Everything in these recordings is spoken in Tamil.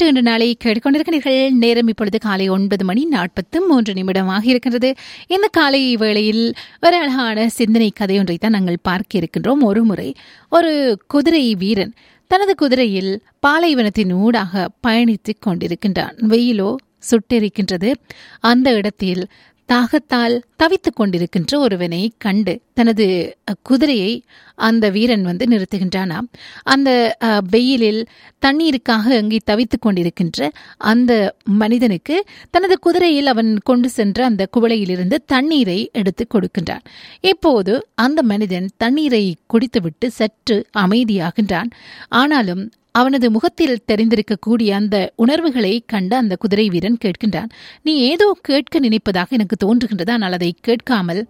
நேற்று இன்று நாளை கேட்டுக்கொண்டிருக்கிறீர்கள் நேரம் இப்பொழுது காலை ஒன்பது மணி நாற்பத்து மூன்று நிமிடமாக இருக்கின்றது இந்த காலை வேளையில் ஒரு அழகான சிந்தனை கதை ஒன்றை தான் நாங்கள் பார்க்க இருக்கின்றோம் ஒரு முறை ஒரு குதிரை வீரன் தனது குதிரையில் பாலைவனத்தின் ஊடாக பயணித்துக் கொண்டிருக்கின்றான் வெயிலோ சுட்டெரிக்கின்றது அந்த இடத்தில் தாகத்தால் தவித்துக் கொண்டிருக்கின்ற ஒருவனை கண்டு தனது குதிரையை அந்த வீரன் வந்து நிறுத்துகின்றானாம் அந்த அஹ், வெயிலில் தண்ணீருக்காக அங்கே தவித்துக் கொண்டிருக்கின்ற அந்த மனிதனுக்கு தனது குதிரையில் அவன் கொண்டு சென்ற அந்த குவளையிலிருந்து தண்ணீரை எடுத்து கொடுக்கின்றான் இப்போது அந்த மனிதன் தண்ணீரை குடித்துவிட்டு சற்று அமைதியாகின்றான் ஆனாலும் அவனது முகத்தில் தெரிந்திருக்கக்கூடிய அந்த உணர்வுகளை கண்ட அந்த குதிரை வீரன் கேட்கின்றான் நீ ஏதோ கேட்க நினைப்பதாக எனக்கு தோன்றுகின்றது ஆனால் அதை கேட்காமல்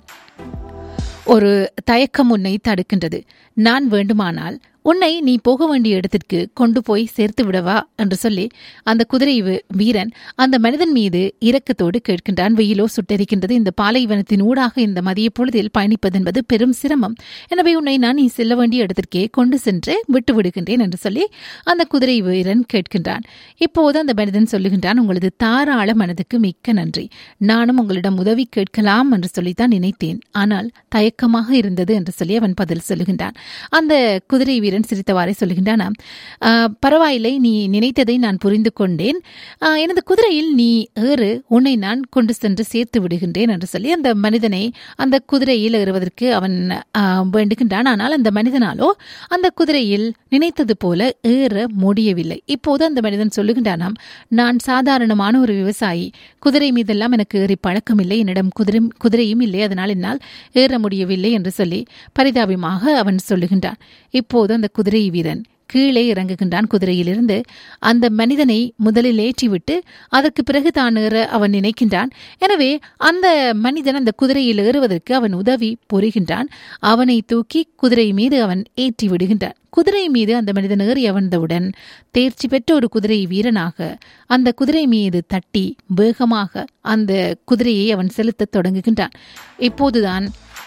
ஒரு தயக்கம் உன்னை தடுக்கின்றது நான் வேண்டுமானால் உன்னை நீ போக வேண்டிய இடத்திற்கு கொண்டு போய் சேர்த்து விடவா என்று சொல்லி அந்த குதிரை வி- வீரன் அந்த மனிதன் மீது இரக்கத்தோடு கேட்கின்றான் வெயிலோ சுட்டெரிக்கின்றது இந்த பாலைவனத்தின் ஊடாக இந்த மதிய பொழுதில் பயணிப்பது என்பது பெரும் சிரமம் எனவே உன்னை நான் நீ செல்ல வேண்டிய இடத்திற்கே கொண்டு சென்று விட்டு விடுகின்றேன் என்று சொல்லி அந்த குதிரை வீரன் கேட்கின்றான் இப்போது அந்த மனிதன் சொல்லுகின்றான் உங்களது தாராள மனதுக்கு மிக்க நன்றி நானும் உங்களிடம் உதவி கேட்கலாம் என்று சொல்லித்தான் நினைத்தேன் ஆனால் தயக்கமாக இருந்தது என்று சொல்லி அவன் பதில் சொல்லுகின்றான் அந்த குதிரை வீரன் சிரித்தவாறே சொல்லுகின்றானாம் "ஆ, பரவாயில்லை நீ நினைத்ததை நான் புரிந்து கொண்டேன் ஆ, எனது குதிரையில் நீ ஏறு உன்னை நான் கொண்டு சென்று சேர்த்து விடுகின்றேன் என்று சொல்லி அந்த மனிதனை அந்த குதிரையில் ஏறுவதற்கு அவன் ஆ, வேண்டுகின்றான் ஆனால் அந்த மனிதனாலோ அந்த குதிரையில் நினைத்தது போல ஏற முடியவில்லை இப்போது அந்த மனிதன் சொல்லுகின்றானாம் நான் சாதாரணமான ஒரு விவசாயி குதிரை மீதெல்லாம் எனக்கு ஏறி பழக்கமில்லை என்னிடம் குதிரை குதிரையும் இல்லை அதனால் என்னால் ஏற முடியவில்லை என்று சொல்லி பரிதாபமாக அவன் சொல்லுகின்றான் இப்போது அந்த குதிரை வீரன் கீழே இறங்குகின்றான் குதிரையிலிருந்து அந்த மனிதனை முதலில் ஏற்றிவிட்டு அதற்கு பிறகு தான் ஏற அவன் நினைக்கின்றான் எனவே அந்த மனிதன் அந்த குதிரையில் ஏறுவதற்கு அவன் உதவி புரிகின்றான் அவனை தூக்கி குதிரை மீது அவன் ஏற்றி விடுகின்றான் குதிரை மீது அந்த மனிதன் ஏறி அமர்ந்தவுடன் தேர்ச்சி பெற்ற ஒரு குதிரை வீரனாக அந்த குதிரை மீது தட்டி வேகமாக அந்த குதிரையை அவன் செலுத்தத் தொடங்குகின்றான் இப்போதுதான்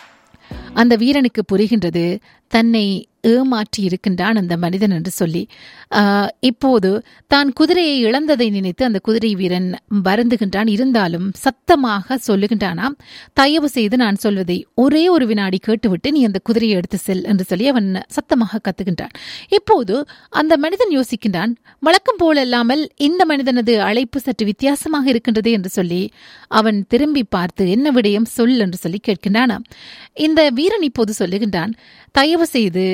அந்த வீரனுக்கு புரிகின்றது தன்னை ஏமாற்றி இருக்கின்றான் அந்த மனிதன் என்று சொல்லி ஆஹ், இப்போது தான் குதிரையை இழந்ததை நினைத்து அந்த குதிரை வீரன் வருந்துகின்றான் இருந்தாலும் சத்தமாக சொல்லுகின்றானாம் தயவு செய்து நான் சொல்வதை ஒரே ஒரு வினாடி கேட்டுவிட்டு நீ அந்த குதிரையை எடுத்து செல் என்று சொல்லி அவன் சத்தமாக கத்துகின்றான் இப்போது அந்த மனிதன் யோசிக்கின்றான் வழக்கம் போல் அல்லாமல் இந்த மனிதனது அழைப்பு சற்று வித்தியாசமாக இருக்கின்றது என்று சொல்லி அவன் திரும்பி பார்த்து என்ன விடயம் சொல் என்று சொல்லி கேட்கின்றானாம் இந்த வீரன் இப்போது சொல்லுகின்றான் தயவு செய்து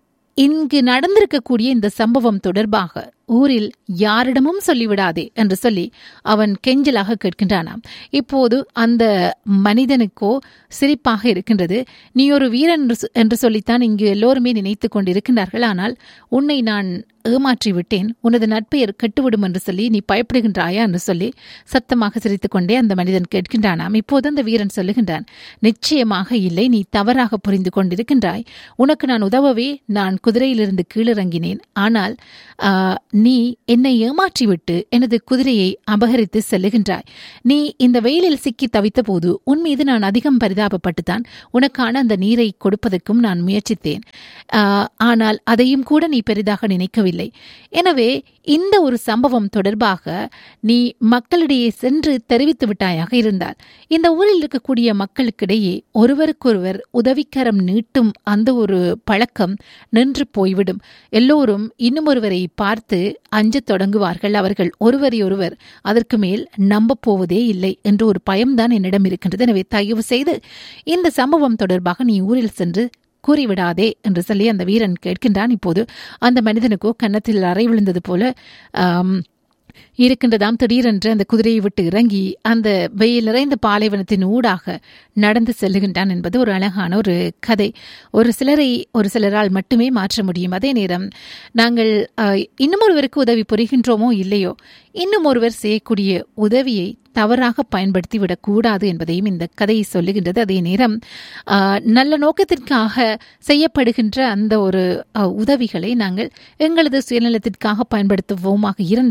இங்கு நடந்திருக்கக்கூடிய இந்த சம்பவம் தொடர்பாக ஊரில் யாரிடமும் சொல்லிவிடாதே என்று சொல்லி அவன் கெஞ்சலாக கேட்கின்றானாம் இப்போது அந்த மனிதனுக்கோ சிரிப்பாக இருக்கின்றது நீ ஒரு வீரன் என்று சொ- என்று சொல்லித்தான் இங்கு எல்லோருமே நினைத்துக் கொண்டிருக்கின்றார்கள் ஆனால் உன்னை நான் ஏமாற்றி விட்டேன் உனது நட்பெயர் கெட்டுவிடும் என்று சொல்லி நீ பயப்படுகின்றாயா என்று சொல்லி சத்தமாக சிரித்துக்கொண்டே அந்த மனிதன் கேட்கின்றானாம் இப்போது அந்த வீரன் சொல்லுகின்றான் நிச்சயமாக இல்லை நீ தவறாக புரிந்து கொண்டிருக்கின்றாய் உனக்கு நான் உதவவே நான் குதிரையிலிருந்து கீழிறங்கினேன் ஆனால் ஆ, நீ என்னை ஏமாற்றிவிட்டு எனது குதிரையை அபகரித்து செல்லுகின்றாய் நீ இந்த வெயிலில் சிக்கி தவித்த போது உன் மீது நான் அதிகம் பரிதாபப்பட்டுத்தான் உனக்கான அந்த நீரை கொடுப்பதற்கும் நான் முயற்சித்தேன் ஆ, ஆனால் அதையும் கூட நீ பெரிதாக நினைக்கவில்லை எனவே இந்த ஒரு சம்பவம் தொடர்பாக நீ மக்களிடையே சென்று தெரிவித்து விட்டாயாக இருந்தால் இந்த ஊரில் இருக்கக்கூடிய மக்களுக்கிடையே ஒருவருக்கொருவர் உதவிக்கரம் நீட்டும் அந்த ஒரு பழக்கம் நின்று போய்விடும் எல்லோரும் இன்னும் ஒருவரை பார்த்து அஞ்சத் தொடங்குவார்கள் அவர்கள் ஒருவரை ஒருவர் அதற்கு மேல் நம்பப் போவதே இல்லை என்ற ஒரு பயம்தான் என்னிடம் இருக்கின்றது எனவே தயவு செய்து இந்த சம்பவம் தொடர்பாக நீ ஊரில் சென்று கூறிவிடாதே என்று சொல்லி அந்த வீரன் கேட்கின்றான் இப்போது அந்த மனிதனுக்கோ கன்னத்தில் அறை விழுந்தது போல ஆம், இருக்கின்றதாம் திடீரென்று அந்த குதிரையை விட்டு இறங்கி அந்த வெயில் நிறைந்த பாலைவனத்தின் ஊடாக நடந்து செல்லுகின்றான் என்பது ஒரு அழகான ஒரு கதை ஒரு சிலரை ஒரு சிலரால் மட்டுமே மாற்ற முடியும் அதே நேரம் நாங்கள் அஹ், இன்னும் ஒருவருக்கு உதவி புரிகின்றோமோ இல்லையோ இன்னும் ஒருவர் செய்யக்கூடிய உதவியை தவறாக பயன்படுத்தி விடக்கூடாது என்பதையும் இந்த கதை சொல்லுகின்றது அதே நேரம் ஆஹ், நல்ல நோக்கத்திற்காக செய்யப்படுகின்ற அந்த ஒரு ஆஹ், உதவிகளை நாங்கள் எங்களது சுயநலத்திற்காக பயன்படுத்துவோமாக இருந்தால்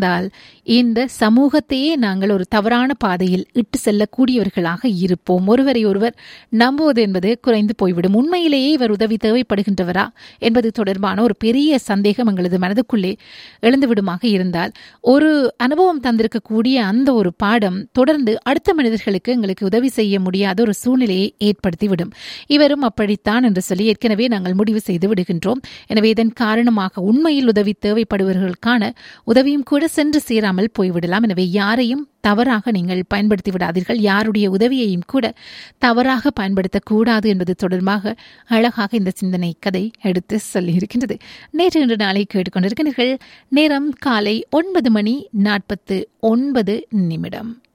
இந்த சமூகத்தையே நாங்கள் ஒரு தவறான பாதையில் இட்டு செல்லக்கூடியவர்களாக இருப்போம் ஒருவரை ஒருவர் நம்புவது என்பது குறைந்து போய்விடும் உண்மையிலேயே இவர் உதவி தேவைப்படுகின்றவரா என்பது தொடர்பான ஒரு பெரிய சந்தேகம் எங்களது மனதுக்குள்ளே எழுந்துவிடுமாக இருந்தால் ஒரு அனுபவம் தந்திருக்கக்கூடிய அந்த ஒரு பாடம் தொடர்ந்து அடுத்த மனிதர்களுக்கு எங்களுக்கு உதவி செய்ய முடியாத ஒரு சூழ்நிலையை ஏற்படுத்திவிடும் இவரும் அப்படித்தான் என்று சொல்லி ஏற்கனவே நாங்கள் முடிவு செய்து விடுகின்றோம் எனவே இதன் காரணமாக உண்மையில் உதவி தேவைப்படுபவர்களுக்கான உதவியும் கூட சென்று சேராமல் போய்விடலாம் எனவே யாரையும் தவறாக நீங்கள் பயன்படுத்தி விடாதீர்கள் யாருடைய உதவியையும் கூட தவறாக பயன்படுத்தக்கூடாது என்பது தொடர்பாக அழகாக இந்த சிந்தனை கதை எடுத்து சொல்லியிருக்கின்றது நேற்று இன்று நாளை கேட்டுக்கொண்டிருக்கிறீர்கள் நேரம் காலை ஒன்பது மணி நாற்பத்து ஒன்பது நிமிடம்